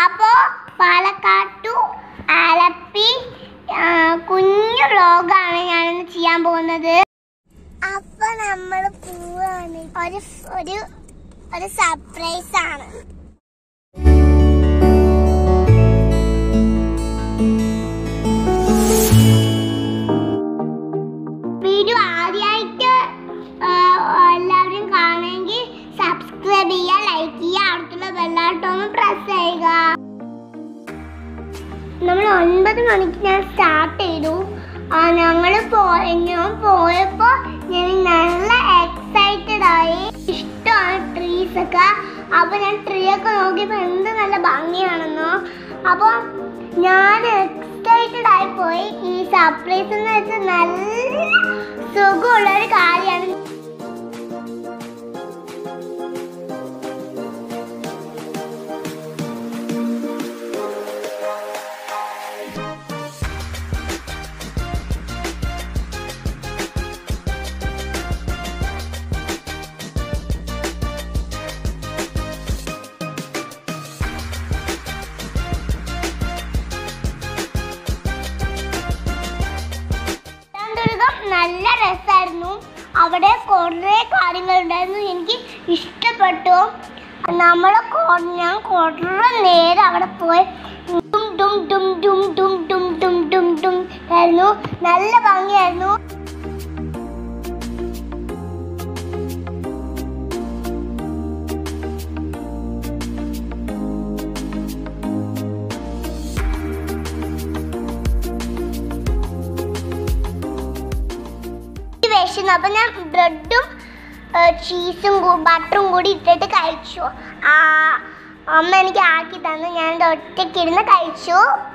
അപ്പോൾ പാലക്കാട്ടു ആലപ്പി ആ, കുഞ്ഞു വ്ലോഗാണ് ഞാനിന്ന് ചെയ്യാൻ പോകുന്നത് അപ്പൊ നമ്മൾ പോവാണ് ഒരു ഒരു ഒരു സർപ്രൈസ് ആണ് വീഡിയോ ആദ്യമായിട്ട് എല്ലാവരും കാണുമെങ്കിൽ സബ്സ്ക്രൈബ് ചെയ്യുക ലൈക്ക് ചെയ്യുക അടുത്തുള്ള ബെല്ലാട്ടൊന്ന് പ്രസ് ചെയ്യുക നമ്മൾ ഒൻപത് മണിക്ക് ഞാൻ സ്റ്റാർട്ട് ചെയ്തു ഞങ്ങൾ പോയ ഞാൻ പോയപ്പോൾ ഞാൻ നല്ല എക്സൈറ്റഡ് ആയി ഇഷ്ടമാണ് ട്രീസ് ഒക്കെ അപ്പോൾ ഞാൻ ട്രീ ഒക്കെ നോക്കിയപ്പോൾ എന്ത് നല്ല ഭംഗിയാണെന്നോ അപ്പോൾ ഞാൻ എക്സൈറ്റഡ് ആയി പോയി ഈ സർപ്രൈസ് എന്ന് വെച്ചാൽ നല്ല സുഖമുള്ള ഒരു കാര്യമാണ് ദുർഗം നല്ല രസമായിരുന്നു അവിടെ കുറേ കാര്യങ്ങളുണ്ടായിരുന്നു എനിക്ക് ഇഷ്ടപ്പെട്ടു നമ്മൾ ഞാൻ കുറേ നേരം അവിടെ പോയി ഡും ഡും ഡും ഡും ഡും ഡും ഡും ഡും ഡും ആയിരുന്നു നല്ല ഭംഗിയായിരുന്നു വിശന്നു അപ്പൊ ഞാൻ ബ്രെഡും ചീസും ബട്ടറും കൂടി ഇട്ടിട്ട് കഴിച്ചു ആ അമ്മ എനിക്ക് ആക്കി തന്നു ഞാൻ ഒറ്റയ്ക്കിരുന്ന് കഴിച്ചു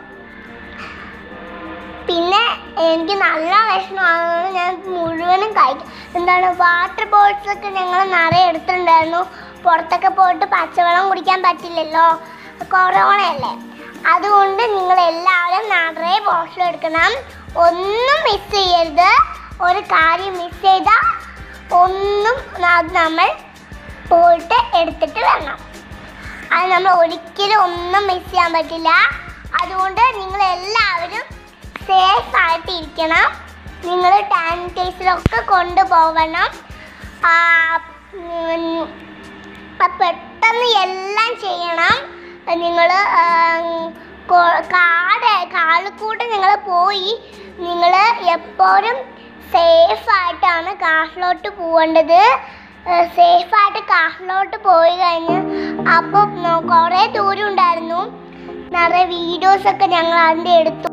പിന്നെ എനിക്ക് നല്ല വിഷമമാണ് ഞാൻ മുഴുവനും കഴിക്കും എന്താണ് വാട്ടർ ബോട്ടിൽസ് ഒക്കെ ഞങ്ങൾ നിറയെ എടുത്തിട്ടുണ്ടായിരുന്നു പുറത്തൊക്കെ പോയിട്ട് പച്ചവെള്ളം കുടിക്കാൻ പറ്റില്ലല്ലോ കൊറോണയല്ലേ അതുകൊണ്ട് നിങ്ങൾ എല്ലാവരും നിറയെ ബോട്ടിൽ എടുക്കണം ഒന്നും മിസ് ചെയ്യരുത് ഒരു കാര്യം മിസ് ചെയ്താൽ ഒന്നും അത് നമ്മൾ പോയിട്ട് എടുത്തിട്ട് വരണം അത് നമ്മൾ ഒരിക്കലും ഒന്നും മിസ് ചെയ്യാൻ പറ്റില്ല അതുകൊണ്ട് നിങ്ങൾ എല്ലാവരും സേഫ് ആയിട്ട് ഇരിക്കണം നിങ്ങൾ സാനിറ്റൈസറൊക്കെ കൊണ്ടുപോകണം ആ, ഉം, ആ, പെട്ടെന്ന് എല്ലാം ചെയ്യണം നിങ്ങൾ കാട് കാളിക്കൂട്ട് നിങ്ങൾ പോയി നിങ്ങൾ എപ്പോഴും സേഫ് ആയിട്ടാണ് കാട്ടിലോട്ട് പോകേണ്ടത് സേഫ് ആയിട്ട് കാട്ടിലോട്ട് പോയി കഴിഞ്ഞ് അപ്പോൾ കുറേ ദൂരം ഉണ്ടായിരുന്നു നിറയെ വീഡിയോസ് ഒക്കെ ഞങ്ങൾ അതിൻ്റെ എടുത്തു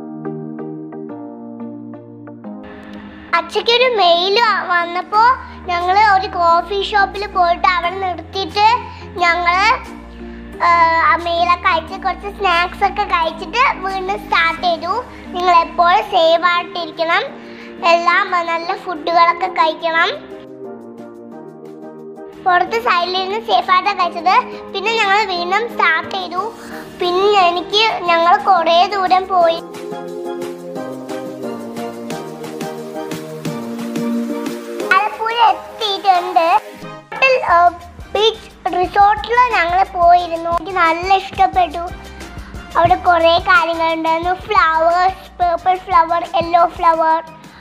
അച്ഛയ്ക്ക് ഒരു മെയിൽ വന്നപ്പോൾ ഞങ്ങൾ ഒരു കോഫി ഷോപ്പിൽ പോയിട്ട് അവിടെ നിർത്തിയിട്ട് ഞങ്ങൾ ആ മെയിലൊക്കെ അയച്ച് കുറച്ച് സ്നാക്സ് ഒക്കെ കഴിച്ചിട്ട് വീണ്ടും സ്റ്റാർട്ട് ചെയ്തു നിങ്ങൾ എപ്പോഴും സേഫ് ആയിട്ടിരിക്കണം എല്ലാം നല്ല ഫുഡുകളൊക്കെ കഴിക്കണം പുറത്ത് സൈഡിലിരുന്ന് സേഫായിട്ടാണ് കഴിച്ചത് പിന്നെ ഞങ്ങൾ വീണ്ടും സ്റ്റാർട്ട് ചെയ്തു പിന്നെ എനിക്ക് ഞങ്ങൾ കുറേ ദൂരം പോയി ആലപ്പുഴ എത്തിയിട്ടുണ്ട് ബീച്ച് റിസോർട്ടിൽ ഞങ്ങൾ പോയിരുന്നു എനിക്ക് നല്ല ഇഷ്ടപ്പെട്ടു അവിടെ കുറേ കാര്യങ്ങളുണ്ടായിരുന്നു flowers purple flower yellow flower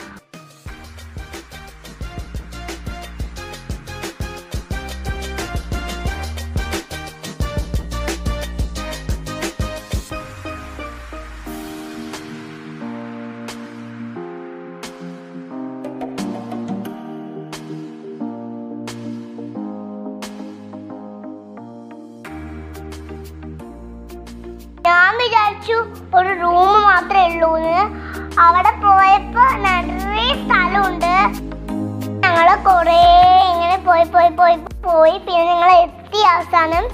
ഞാൻ വിചാരിച്ചു ഒരു റൂം മാത്രമേ ഉള്ളൂ എന്ന് അവിടെ പോയപ്പോ നിറയെ സ്ഥലമുണ്ട് ഞങ്ങള് കൊറേ ഇങ്ങനെ പോയി പോയി പോയി പോയി പിന്നെ ഞങ്ങൾ എത്തി അവസാനം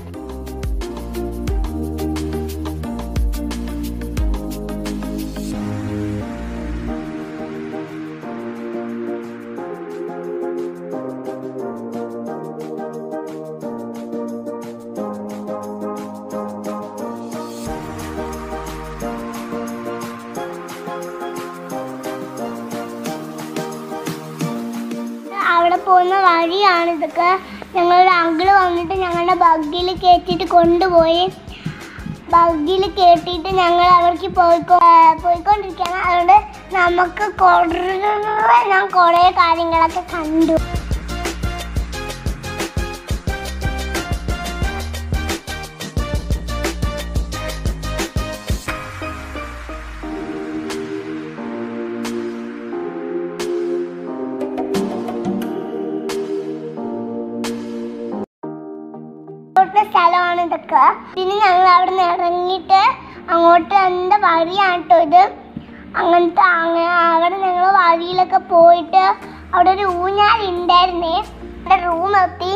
അവിടെ പോകുന്ന വഴിയാണ് ഇതൊക്കെ ഞങ്ങളുടെ അങ്കിള് വന്നിട്ട് ഞങ്ങളുടെ ബഗ്ഗിൽ കയറ്റിയിട്ട് കൊണ്ടുപോയി ബഗ്ഗിൽ കേട്ടിട്ട് ഞങ്ങൾ അവർക്ക് പോയിക്കോ ഏർ പോയിക്കൊണ്ടിരിക്കുകയാണ് അതുകൊണ്ട് നമുക്ക് കുറേ ഞാൻ കുറേ കാര്യങ്ങളൊക്കെ കണ്ടു ഇവിടുത്തെ സ്ഥലമാണ് ഇതൊക്കെ പിന്നെ ഞങ്ങൾ അവിടെ നിന്ന് ഇറങ്ങിയിട്ട് അങ്ങോട്ട് എന്താ വഴിയാണ് കേട്ടോ ഇത് അങ്ങനത്തെ അങ്ങനെ അവിടെ ഞങ്ങൾ വഴിയിലൊക്കെ പോയിട്ട് അവിടെ ഒരു ഊഞ്ഞാൽ ഉണ്ടായിരുന്നേ അവിടെ റൂം എത്തി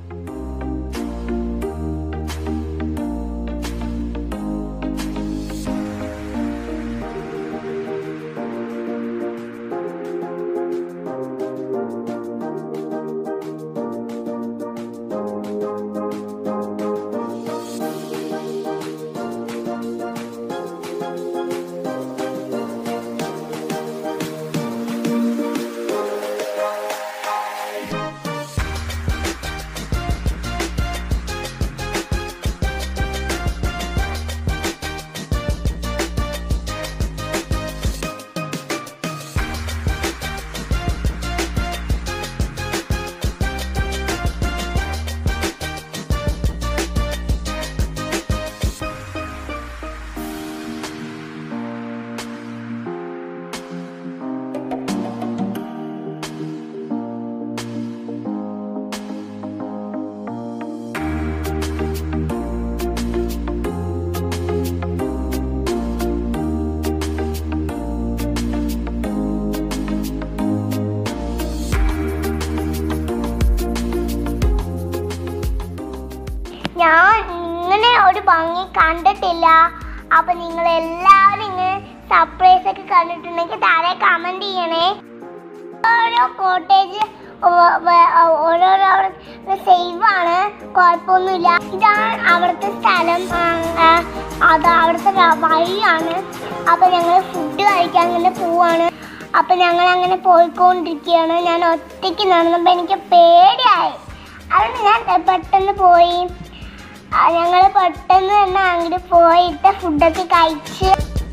ഞാൻ ഇങ്ങനെ ഒരു ഭംഗി കണ്ടിട്ടില്ല അപ്പൊ നിങ്ങൾ എല്ലാവരും ഇങ്ങനെ സർപ്രൈസ് ഒക്കെ കണ്ടിട്ടുണ്ടെങ്കിൽ താഴെ കമന്റ് ചെയ്യണേ ഓരോ കോട്ടേജ് ഓരോരോ സേഫ് ആണ് കുഴപ്പമൊന്നുമില്ല ഇതാണ് അവിടുത്തെ സ്ഥലം ആ, ആ, അത് അവിടുത്തെ ര- വഴിയാണ് അപ്പൊ ഞങ്ങൾ ഫുഡ് കഴിക്കാൻ അങ്ങനെ പോവാണ് അപ്പൊ ഞങ്ങൾ അങ്ങനെ പോയിക്കൊണ്ടിരിക്കുകയാണ് ഞാൻ ഒറ്റയ്ക്ക് നടന്നപ്പോൾ എനിക്ക് പേടിയായി അതുകൊണ്ട് ഞാൻ പെട്ടെന്ന് പോയി ഞങ്ങൾ പെട്ടെന്ന് തന്നെ അങ്ങോട്ട് പോയിട്ട് ഫുഡൊക്കെ കഴിച്ച്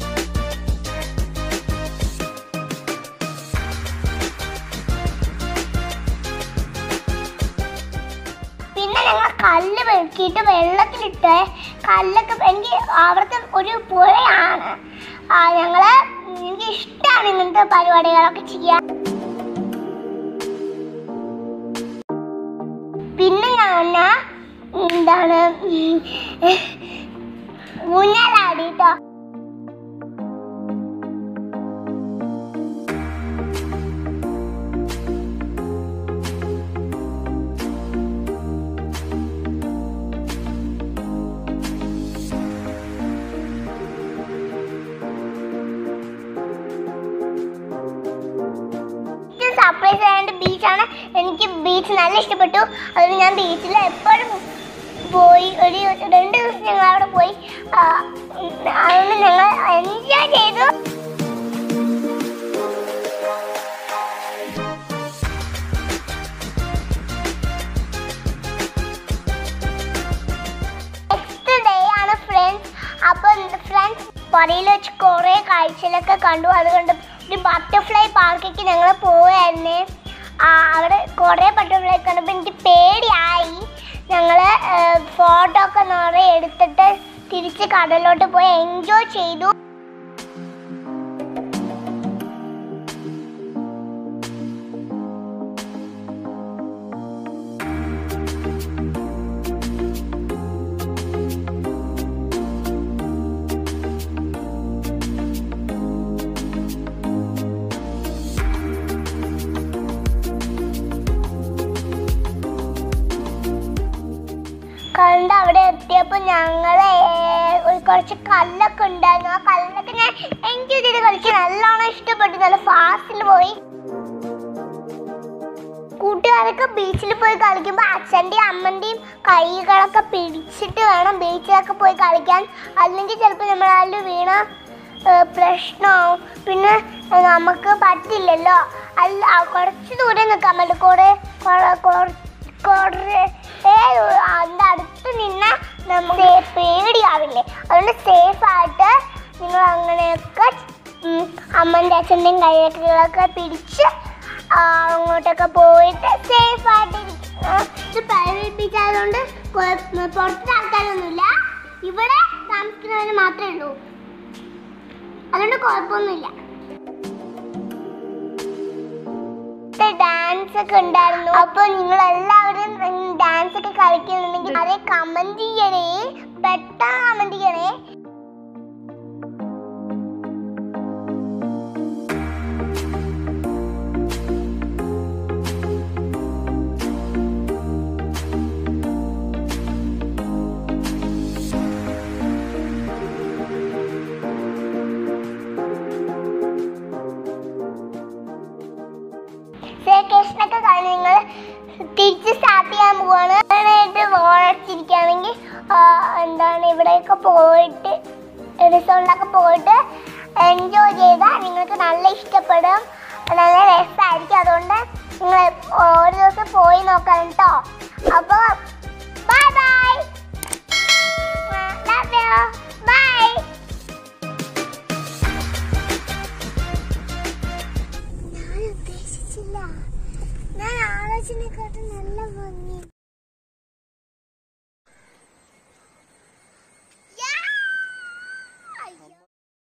പിന്നെ ഞങ്ങൾ കല്ല് വെക്കിയിട്ട് വെള്ളത്തിലിട്ട് കല്ലൊക്കെ എനിക്ക് അവിടുത്തെ ഒരു പുഴയാണ് ആ, ഞങ്ങള് എനിക്ക് ഇഷ്ടമാണ് ഇങ്ങനത്തെ പരിപാടികളൊക്കെ ചെയ്യാൻ പിന്നെ ഞാൻ എന്താണ് ഊഞ്ഞാലാടിട്ടോ സർപ്രൈസ് ആയതുകൊണ്ട് ബീച്ചാണ് എനിക്ക് ബീച്ച് നല്ല ഇഷ്ടപ്പെട്ടു അതുകൊണ്ട് ഞാൻ ബീച്ചിൽ എപ്പോഴും പോയി ഒരു രണ്ട് ദിവസം ഞങ്ങൾ അവിടെ പോയി ആ, ഉം, അതുകൊണ്ട് ഞങ്ങൾ എൻജോയ് ചെയ്തു നെക്സ്റ്റ് ഡേ ആണ് ഫ്രണ്ട്സ് അപ്പോൾ ഫ്രണ്ട്സ് പുറയിൽ വെച്ച് കുറേ കാഴ്ചകളൊക്കെ കണ്ടു അതുകൊണ്ട് ഒരു ബട്ടർഫ്ലൈ പാർക്കിലേക്ക് ഞങ്ങൾ പോവായിരുന്നേ ആ, അവിടെ കുറേ ബട്ടർഫ്ലൈ കണ്ടപ്പോൾ എനിക്ക് പേടിയായി ഞങ്ങൾ ഫോട്ടോ ഒക്കെ നിറയെ എടുത്തിട്ട് തിരിച്ച് കടലിലോട്ട് പോയി എൻജോയ് ചെയ്തു കണ്ട് അവിടെ എത്തിയപ്പോൾ ഞങ്ങള് ഒരു കുറച്ച് കല്ലൊക്കെ ഉണ്ടായിരുന്നു ആ കല്ലൊക്കെ ഞാൻ എൻജോയ് ചെയ്ത് കളിച്ച് നല്ലോണം ഇഷ്ടപ്പെട്ടു നല്ല ഫാസ്റ്റിൽ പോയി കൂട്ടുകാരൊക്കെ ബീച്ചിൽ പോയി കളിക്കുമ്പോൾ അച്ഛൻ്റെയും അമ്മൻ്റെയും കൈകളൊക്കെ പിടിച്ചിട്ട് വേണം ബീച്ചിലൊക്കെ പോയി കളിക്കാൻ അല്ലെങ്കിൽ ചിലപ്പോൾ നമ്മളതിൽ വീണ ഏഹ്, പ്രശ്നമാവും പിന്നെ ഏഹ്, നമുക്ക് പറ്റില്ലല്ലോ അല്ല ആ, കുറച്ച് ദൂരം നിൽക്കാൻ പറ്റും കുറേ കുറേ- കുറേ- കുറേ അതിൻ്റെ അടുത്ത് നിന്നാൽ നമുക്ക് പേടിയാവില്ലേ അതുകൊണ്ട് അതുകൊണ്ട് സേഫ് ആയിട്ട് നിങ്ങൾ അങ്ങനെയൊക്കെ ഉം, അമ്മൻ്റെ അച്ഛൻ്റെയും കൈയൊക്കെ പിടിച്ച് ആ, അങ്ങോട്ടൊക്കെ പോയിട്ട് സേഫ് ആയിട്ട് ഇരിക്കുക. ഇത് പ്രൈവറ്റ് ബീച്ച് ആയതുകൊണ്ട് കുഴപ്പ- പുറത്തെ ആൾക്കാരൊന്നുമില്ല ഇവിടെ താമസിക്കുന്നവര് മാത്രമേ ഉള്ളൂ അതുകൊണ്ട് കുഴപ്പമൊന്നുമില്ല ഡാൻസ് ഒക്കെ ഉണ്ടായിരുന്നു അപ്പൊ നിങ്ങൾ എല്ലാവരും ഡാൻസ് ഒക്കെ കളിക്കുന്നുണ്ടെങ്കിൽ അതെ കമന്റ് ചെയ്യണേ പെട്ടെന്ന് കമന്റ് ചെയ്യണേ വെക്കേഷനൊക്കെ കഴിഞ്ഞ് നിങ്ങൾ തിരിച്ച് സ്റ്റാർട്ട് ചെയ്യാൻ പോവാണ് അതിനായിട്ട് വാഴച്ചിരിക്കുകയാണെങ്കിൽ എന്താണ് ഇവിടെയൊക്കെ പോയിട്ട് റിസോർട്ടിലൊക്കെ പോയിട്ട് എൻജോയ് ചെയ്താൽ നിങ്ങൾക്ക് നല്ല ഇഷ്ടപ്പെടും നല്ല രസമായിരിക്കും അതുകൊണ്ട് നിങ്ങൾ ഒരു ദിവസം പോയി നോക്കണം കേട്ടോ അപ്പോൾ bye bye love you bye ഞാൻ ഉദ്ദേശിച്ചില്ല ഞാൻ ആലോചനക്കാട്ട് നല്ല ഭംഗി